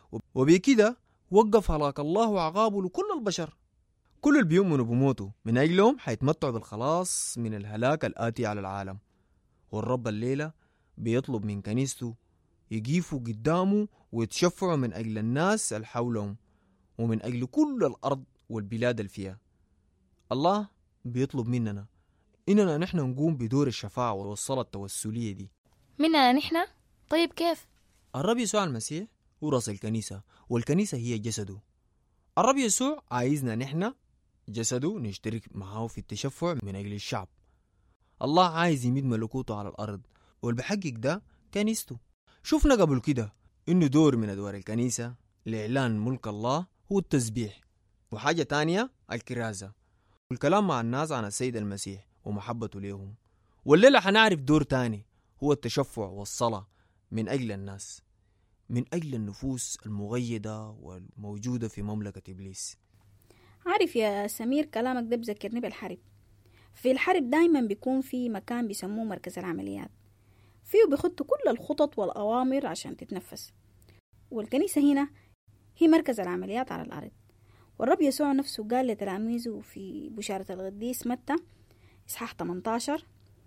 وبكده وقف هلاك الله وعقابه لكل البشر كل اللي بيؤمنوا بموته من أجلهم حيتمتعوا بالخلاص من الهلاك الآتي على العالم والرب الليلة بيطلب من كنيسته يقيفوا قدامه ويتشفعوا من أجل الناس اللي حولهم ومن أجل كل الأرض والبلاد اللي فيها الله بيطلب مننا إننا نحن نقوم بدور الشفاعة والصلاة التوسلية دي مننا نحن طيب كيف الرب يسوع المسيح هو رأس الكنيسة والكنيسة هي جسده الرب يسوع عايزنا نحن جسده نشترك معه في التشفع من أجل الشعب الله عايز يمد ملكوته على الأرض واللي بحقق ده كنيسته شفنا قبل كده إنه دور من أدوار الكنيسة لإعلان ملك الله هو التسبيح وحاجة تانية الكرازة والكلام مع الناس عن السيد المسيح ومحبته ليهم والليلة حنعرف دور تاني هو التشفع والصلاة من أجل الناس من أجل النفوس المغيدة والموجودة في مملكة إبليس عارف يا سمير كلامك ده بذكرني بالحرب في الحرب دايما بيكون في مكان بيسموه مركز العمليات فيه بيخطوا كل الخطط والأوامر عشان تتنفس والكنيسة هنا هي مركز العمليات على الأرض والرب يسوع نفسه قال لتلاميذه في بشارة القديس متى إصحاح 18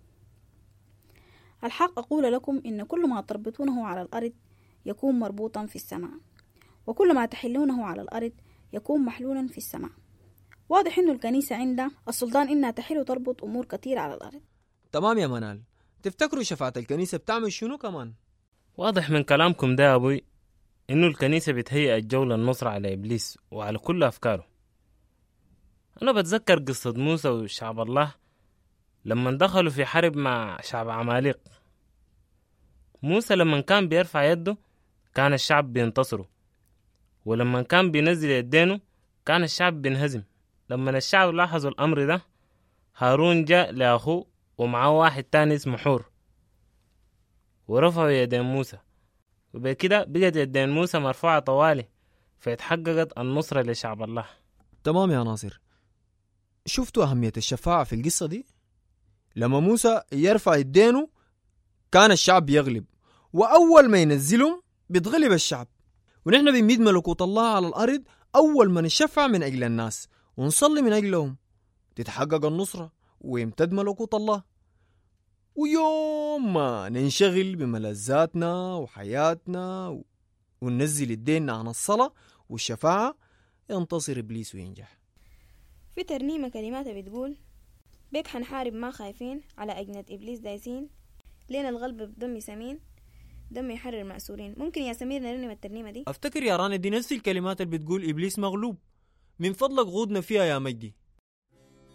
الحق أقول لكم إن كل ما تربطونه على الأرض يكون مربوطا في السماء وكل ما تحلونه على الأرض يكون محلولا في السماء واضح إنه الكنيسة عندها السلطان إنها تحل وتربط أمور كثيرة على الأرض تمام يا منال تفتكروا شفاعة الكنيسة بتعمل شنو كمان؟ واضح من كلامكم ده يا أبوي إنه الكنيسة بتهيئ الجو للنصرة على إبليس وعلى كل أفكاره أنا بتذكر قصة موسى وشعب الله لما دخلوا في حرب مع شعب عماليق موسى لما كان بيرفع يده كان الشعب بينتصروا ولما كان بينزل يدينه كان الشعب بينهزم لما الشعب لاحظوا الأمر ده هارون جاء لأخوه ومعاه واحد تاني اسمه حور ورفعوا يدين موسى وبكده بقت يدين موسى مرفوعة طوالي فاتحققت النصرة لشعب الله تمام يا ناصر شفتوا أهمية الشفاعة في القصة دي؟ لما موسى يرفع يدينه كان الشعب يغلب وأول ما ينزلهم بيتغلب الشعب ونحن بنميد ملكوت الله على الأرض أول ما نشفع من أجل الناس ونصلي من أجلهم تتحقق النصرة ويمتد ملكوت الله ويوم ما ننشغل بملذاتنا وحياتنا و... وننزل الدين عن الصلاة والشفاعة ينتصر إبليس وينجح في ترنيمة كلماتها بتقول بيك حنحارب ما خايفين على أجنة إبليس دايسين لينا الغلب بدم سمين دم يحرر مأسورين ممكن يا سمير نرنم الترنيمة دي أفتكر يا راني دي نفس الكلمات اللي بتقول إبليس مغلوب من فضلك غودنا فيها يا مجدي